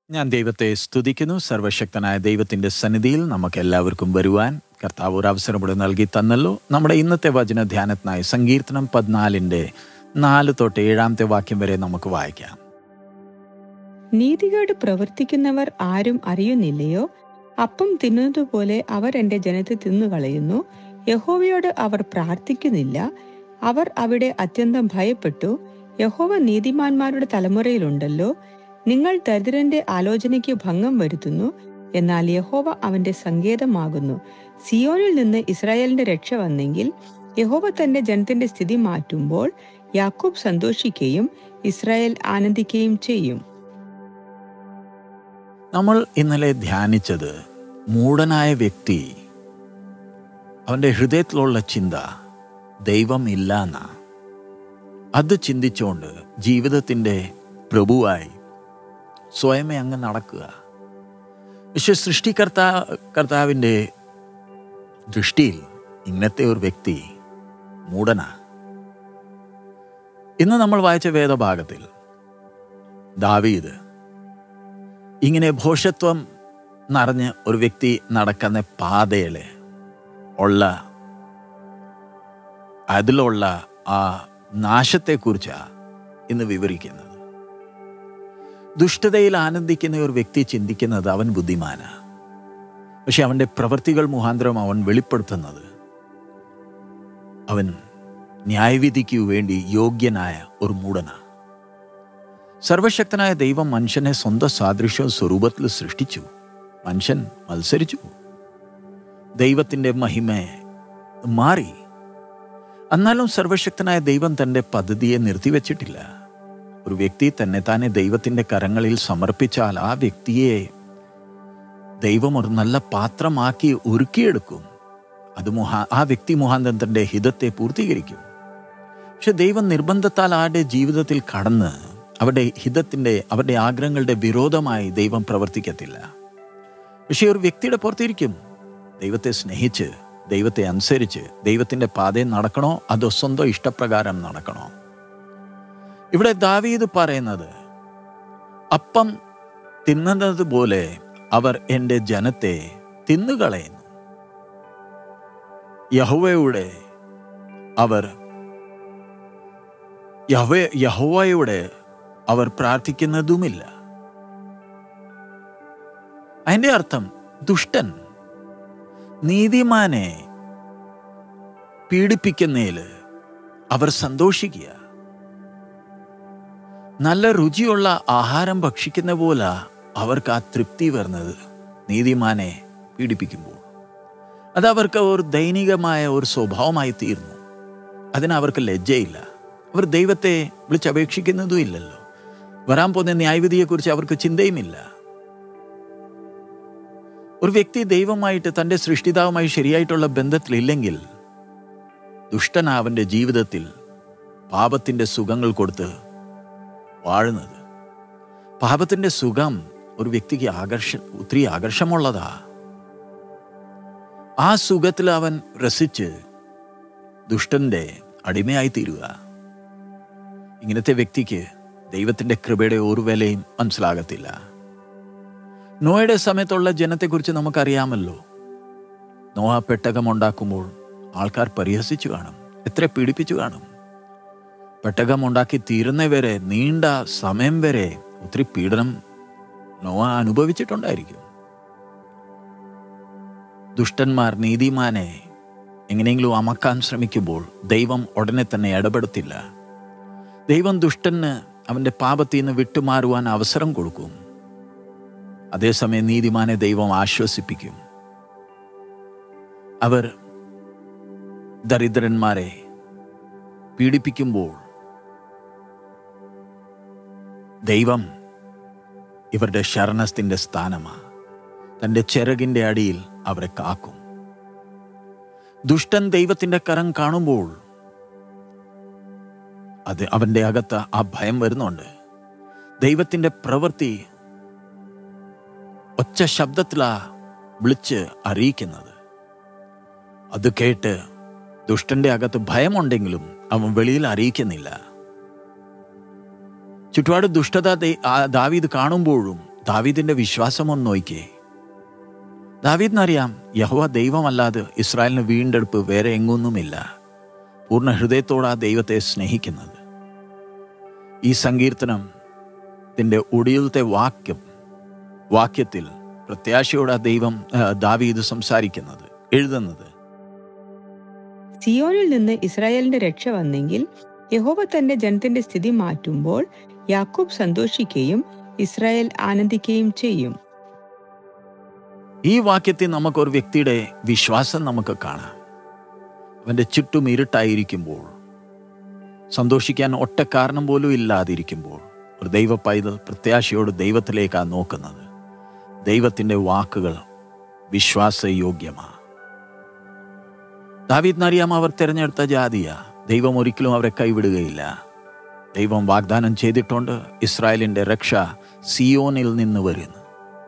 ഞാൻ ദൈവത്തെ സ്തുതിക്കുന്നു സർവശക്തനായ ദൈവത്തിന്റെ സന്നിധിയിൽ നമുക്ക് എല്ലാവർക്കും വരുവാൻ കർത്താവ് ഒരു അവസരം കൂടെ നൽകി തന്നല്ലോ നമ്മുടെ ഇന്നത്തെ വചന ധ്യാനത്തിനായി സങ്കീർത്തനം പതിനാലിന്റെ നാല് തൊട്ട് ഏഴാമത്തെ വാക്യം വരെ നമുക്ക് വായിക്കാം നീതികേട് പ്രവർത്തിക്കുന്നവർ ആരും അറിയുന്നില്ലയോ അപ്പം തിന്നുന്നതുപോലെ അവർ എന്റെ ജനത്തെ തിന്നുകളയുന്നു യഹോവയോട് അവർ പ്രാർത്ഥിക്കുന്നില്ല അവർ അവിടെ അത്യന്തം ഭയപ്പെട്ടു യഹോവ നീതിമാന്മാരുടെ തലമുറയിലുണ്ടല്ലോ നിങ്ങൾ ദരിദ്രന്റെ ആലോചനയ്ക്ക് ഭംഗം വരുത്തുന്നു എന്നാൽ യഹോവ അവന്റെ സങ്കേതമാകുന്നു സിയോനിൽ നിന്ന് ഇസ്രായേലിന്റെ രക്ഷ വന്നെങ്കിൽ യഹോവ തന്റെ ജനത്തിന്റെ സ്ഥിതി മാറ്റുമ്പോൾ യാക്കോബ് സന്തോഷിക്കുകയും ഇസ്രായേൽ ആനന്ദിക്കുകയും ചെയ്യും നമ്മൾ ഇന്നലെ ധ്യാനിച്ചത് മൂടനായ വ്യക്തി അവൻ്റെ ഹൃദയത്തിലുള്ള ചിന്ത ദൈവം ഇല്ല എന്നാ അത് ചിന്തിച്ചുകൊണ്ട് ജീവിതത്തിൻ്റെ പ്രഭുവായി സ്വയമേ അങ്ങ് നടക്കുക പക്ഷെ സൃഷ്ടികർത്താ കർത്താവിൻ്റെ ദൃഷ്ടിയിൽ ഇന്നത്തെ ഒരു വ്യക്തി മൂടനാ ഇന്ന് നമ്മൾ വായിച്ച വേദഭാഗത്തിൽ ദാവീദ് ഇങ്ങനെ ഭോഷത്വം നിറഞ്ഞ് ഒരു വ്യക്തി നടക്കുന്ന പാതയിൽ ഉള്ള അതിലുള്ള ആ നാശത്തെക്കുറിച്ചാണ് ഇന്ന് വിവരിക്കുന്നത് ദുഷ്ടതയിൽ ആനന്ദിക്കുന്ന ഒരു വ്യക്തി ചിന്തിക്കുന്നത് അവൻ ബുദ്ധിമാനാണ് പക്ഷെ അവൻ്റെ പ്രവൃത്തികൾ മുഖാന്തരം അവൻ വെളിപ്പെടുത്തുന്നത് അവൻ ന്യായവിധിക്കു വേണ്ടി യോഗ്യനായ ഒരു മൂടനാണ് സർവശക്തനായ ദൈവം മനുഷ്യനെ സ്വന്തം സാദൃശ്യവും സ്വരൂപത്തിൽ സൃഷ്ടിച്ചു മനുഷ്യൻ മത്സരിച്ചു ദൈവത്തിൻ്റെ മഹിമ മാറി എന്നാലും സർവശക്തനായ ദൈവം തൻ്റെ പദ്ധതിയെ നിർത്തിവെച്ചിട്ടില്ല ഒരു വ്യക്തി തന്നെ താനെ ദൈവത്തിൻ്റെ കരങ്ങളിൽ സമർപ്പിച്ചാൽ ആ വ്യക്തിയെ ദൈവം ഒരു നല്ല പാത്രമാക്കി ഒരുക്കിയെടുക്കും അത് മുഹാ ആ വ്യക്തി മുഖാന്തരം തൻ്റെ ഹിതത്തെ പൂർത്തീകരിക്കും പക്ഷെ ദൈവം നിർബന്ധത്താൽ ആരുടെ ജീവിതത്തിൽ കടന്ന് അവരുടെ ഹിതത്തിൻ്റെ അവരുടെ ആഗ്രഹങ്ങളുടെ വിരോധമായി ദൈവം പ്രവർത്തിക്കത്തില്ല പക്ഷെ ഒരു വ്യക്തിയുടെ പുറത്തിരിക്കും ദൈവത്തെ സ്നേഹിച്ച് ദൈവത്തെ അനുസരിച്ച് ദൈവത്തിൻ്റെ പാതയിൽ നടക്കണോ അതോ സ്വന്തം ഇഷ്ടപ്രകാരം നടക്കണോ ഇവിടെ ദാവീദ് പറയുന്നത് അപ്പം തിന്നുന്നത് പോലെ അവർ എൻ്റെ ജനത്തെ തിന്നുകളയുന്നു യഹോവയുടെ അവർ യഹോ യഹോവയുടെ അവർ പ്രാർത്ഥിക്കുന്നതുമില്ല അതിൻ്റെ അർത്ഥം ദുഷ്ടൻ നീതിമാനെ പീഡിപ്പിക്കുന്നതിൽ അവർ സന്തോഷിക്കുക നല്ല രുചിയുള്ള ആഹാരം ഭക്ഷിക്കുന്ന പോലെ അവർക്ക് ആ തൃപ്തി വരുന്നത് നീതിമാനെ പീഡിപ്പിക്കുമ്പോൾ അത് അവർക്ക് ഒരു ദൈനികമായ ഒരു സ്വഭാവമായി തീർന്നു അതിന് അവർക്ക് ലജ്ജയില്ല അവർ ദൈവത്തെ വിളിച്ചപേക്ഷിക്കുന്നതും ഇല്ലല്ലോ വരാൻ പോകുന്ന ന്യായവിധിയെക്കുറിച്ച് അവർക്ക് ചിന്തയുമില്ല ഒരു വ്യക്തി ദൈവമായിട്ട് തൻ്റെ സൃഷ്ടിതാവുമായി ശരിയായിട്ടുള്ള ബന്ധത്തിലില്ലെങ്കിൽ ദുഷ്ടന അവൻ്റെ ജീവിതത്തിൽ പാപത്തിൻ്റെ സുഖങ്ങൾ കൊടുത്ത് വാഴുന്നത് പാപത്തിൻ്റെ സുഖം ഒരു വ്യക്തിക്ക് ആകർഷ ഒത്തിരി ആകർഷമുള്ളതാ ആ സുഖത്തിൽ അവൻ രസിച്ച് ദുഷ്ടന്റെ അടിമയായി തീരുക ഇങ്ങനത്തെ വ്യക്തിക്ക് ദൈവത്തിൻ്റെ കൃപയുടെ ഒരു വിലയും മനസ്സിലാകത്തില്ല നോയുടെ സമയത്തുള്ള ജനത്തെക്കുറിച്ച് നമുക്കറിയാമല്ലോ നോഹ പെട്ടകം ഉണ്ടാക്കുമ്പോൾ ആൾക്കാർ പരിഹസിച്ചു കാണും എത്ര പീഡിപ്പിച്ചു കാണും പെട്ടകം ഉണ്ടാക്കി തീരുന്നവരെ നീണ്ട സമയം വരെ ഒത്തിരി പീഡനം നോവ അനുഭവിച്ചിട്ടുണ്ടായിരിക്കും ദുഷ്ടന്മാർ നീതിമാനെ എങ്ങനെയെങ്കിലും അമക്കാൻ ശ്രമിക്കുമ്പോൾ ദൈവം ഉടനെ തന്നെ ഇടപെടത്തില്ല ദൈവം ദുഷ്ടന് അവൻ്റെ പാപത്തിൽ നിന്ന് വിട്ടുമാറുവാൻ അവസരം കൊടുക്കും അതേസമയം നീതിമാനെ ദൈവം ആശ്വസിപ്പിക്കും അവർ ദരിദ്രന്മാരെ പീഡിപ്പിക്കുമ്പോൾ ദൈവം ഇവരുടെ ശരണത്തിൻ്റെ സ്ഥാനമാണ് തൻ്റെ ചിറകിൻ്റെ അടിയിൽ അവരെ കാക്കും ദുഷ്ടൻ ദൈവത്തിൻ്റെ കരം കാണുമ്പോൾ അത് അവൻ്റെ അകത്ത് ആ ഭയം വരുന്നുണ്ട് ദൈവത്തിൻ്റെ പ്രവൃത്തി ഒച്ച ശബ്ദത്തിലാ വിളിച്ച് അറിയിക്കുന്നത് അത് കേട്ട് ദുഷ്ടന്റെ അകത്ത് ഭയമുണ്ടെങ്കിലും അവൻ വെളിയിൽ അറിയിക്കുന്നില്ല ചുറ്റുപാട് ദുഷ്ടത ദേ- ആ ദാവീദ് കാണുമ്പോഴും ദാവീദിന്റെ വിശ്വാസം ഒന്ന് നോക്കിയേ ദാവീദിനറിയാം യഹോവ ദൈവമല്ലാതെ ഇസ്രായേലിന് വീണ്ടെടുപ്പ് വേറെ എങ്ങൊന്നുമില്ല പൂർണ്ണ ഹൃദയത്തോടാ ദൈവത്തെ സ്നേഹിക്കുന്നത് ഈ സങ്കീർത്തനം ത്തിൻ്റെ ഒടുവിലത്തെ വാക്യം വാക്യത്തിൽ പ്രത്യാശയോടെ ദൈവം ആ, ദാവീദ് സംസാരിക്കുന്നത് എഴുതുന്നത് സിയോനിൽ നിന്ന് ഇസ്രായേലിന്റെ രക്ഷ വന്നെങ്കിൽ യഹോവ തന്റെ ജനത്തിന്റെ സ്ഥിതി മാറ്റുമ്പോൾ യാക്കോബ് സന്തോഷിക്കുകയും ഇസ്രായേൽ ആനന്ദിക്കുകയും ചെയ്യും ഈ വാക്യത്തിൽ നമുക്കൊരു വ്യക്തിയുടെ വിശ്വാസം നമുക്ക് കാണാം അവൻ്റെ ചുറ്റും ഇരുട്ടായിരിക്കുമ്പോൾ സന്തോഷിക്കാൻ ഒറ്റ കാരണം പോലും ഇല്ലാതിരിക്കുമ്പോൾ ഒരു ദൈവ പൈതൽ പ്രത്യാശയോട് ദൈവത്തിലേക്കാണ് നോക്കുന്നത് ദൈവത്തിൻ്റെ വാക്കുകൾ വിശ്വാസയോഗ്യമാണ് ദാവീദിനറിയാം അവർ തിരഞ്ഞെടുത്ത ജാതിയ ദൈവം ഒരിക്കലും അവരെ കൈവിടുകയില്ല ദൈവം വാഗ്ദാനം ചെയ്തിട്ടുണ്ട് ഇസ്രായേലിൻ്റെ രക്ഷ സിയോനിൽ നിന്ന് വരുന്നു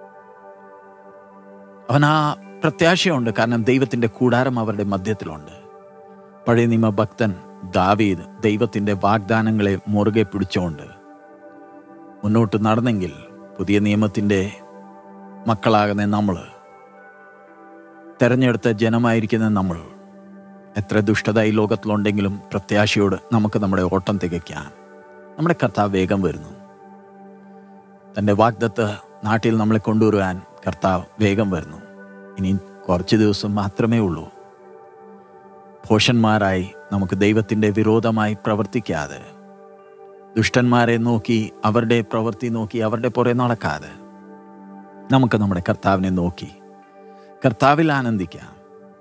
അവൻ ആ പ്രത്യാശയുണ്ട് കാരണം ദൈവത്തിൻ്റെ കൂടാരം അവരുടെ മധ്യത്തിലുണ്ട് പഴയ നിയമ ഭക്തൻ ദാവീദ് ദൈവത്തിൻ്റെ വാഗ്ദാനങ്ങളെ മുറുകെ പിടിച്ചുകൊണ്ട് മുന്നോട്ട് നടന്നെങ്കിൽ പുതിയ നിയമത്തിൻ്റെ മക്കളാകുന്ന നമ്മൾ തെരഞ്ഞെടുത്ത ജനമായിരിക്കുന്ന നമ്മൾ എത്ര ദുഷ്ടത ഈ ലോകത്തിലുണ്ടെങ്കിലും പ്രത്യാശയോട് നമുക്ക് നമ്മുടെ ഓട്ടം തികയ്ക്കാം നമ്മുടെ കർത്താവ് വേഗം വരുന്നു തൻ്റെ വാഗ്ദത്ത് നാട്ടിൽ നമ്മളെ കൊണ്ടുവരുവാൻ കർത്താവ് വേഗം വരുന്നു ഇനി കുറച്ച് ദിവസം മാത്രമേ ഉള്ളൂ ഭോഷന്മാരായി നമുക്ക് ദൈവത്തിൻ്റെ വിരോധമായി പ്രവർത്തിക്കാതെ ദുഷ്ടന്മാരെ നോക്കി അവരുടെ പ്രവൃത്തി നോക്കി അവരുടെ പുറകെ നടക്കാതെ നമുക്ക് നമ്മുടെ കർത്താവിനെ നോക്കി കർത്താവിൽ ആനന്ദിക്കാം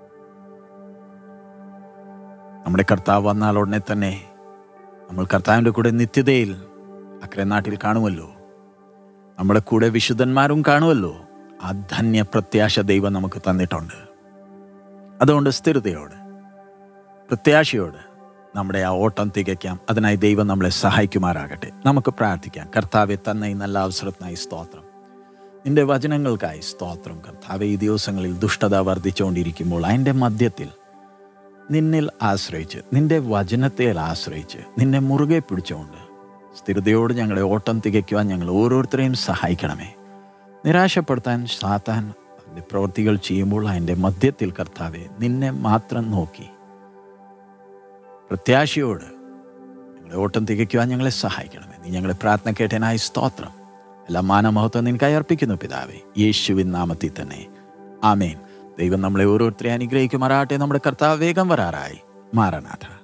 നമ്മുടെ കർത്താവ് വന്നാൽ ഉടനെ തന്നെ നമ്മൾ കർത്താവിൻ്റെ കൂടെ നിത്യതയിൽ അക്കരെ നാട്ടിൽ കാണുമല്ലോ നമ്മുടെ കൂടെ വിശുദ്ധന്മാരും കാണുമല്ലോ ആ ധന്യ പ്രത്യാശ ദൈവം നമുക്ക് തന്നിട്ടുണ്ട് അതുകൊണ്ട് സ്ഥിരതയോട് പ്രത്യാശയോട് നമ്മുടെ ആ ഓട്ടം തികയ്ക്കാം അതിനായി ദൈവം നമ്മളെ സഹായിക്കുമാറാകട്ടെ നമുക്ക് പ്രാർത്ഥിക്കാം കർത്താവെ തന്ന ഈ നല്ല അവസരത്തിനായി സ്തോത്രം നിന്റെ വചനങ്ങൾക്കായി സ്തോത്രം കർത്താവെ ഈ ദിവസങ്ങളിൽ ദുഷ്ടത വർദ്ധിച്ചുകൊണ്ടിരിക്കുമ്പോൾ അതിൻ്റെ മധ്യത്തിൽ നിന്നിൽ ആശ്രയിച്ച് നിന്റെ വചനത്തെ ആശ്രയിച്ച് നിന്നെ മുറുകെ പിടിച്ചുകൊണ്ട് സ്ഥിരതയോട് ഞങ്ങളുടെ ഓട്ടം തികയ്ക്കുവാൻ ഞങ്ങൾ ഓരോരുത്തരെയും സഹായിക്കണമേ നിരാശപ്പെടുത്താൻ സാത്താൻ അതിൻ്റെ പ്രവൃത്തികൾ ചെയ്യുമ്പോൾ അതിൻ്റെ മധ്യത്തിൽ കർത്താവെ നിന്നെ മാത്രം നോക്കി പ്രത്യാശയോട് ഞങ്ങളെ ഓട്ടം തികയ്ക്കുവാൻ ഞങ്ങളെ സഹായിക്കണമേ നീ ഞങ്ങളെ പ്രാർത്ഥന കേട്ടനായി സ്തോത്രം എല്ലാ മാനമഹത്വം നിനക്കായി അർപ്പിക്കുന്നു പിതാവേ യേശുവിൻ നാമത്തിൽ തന്നെ ആമേൻ ദൈവം നമ്മളെ ഓരോരുത്തരെ അനുഗ്രഹിക്കുമാറാട്ടെ നമ്മുടെ കർത്താവ് വേഗം വരാറായി മാറനാഥ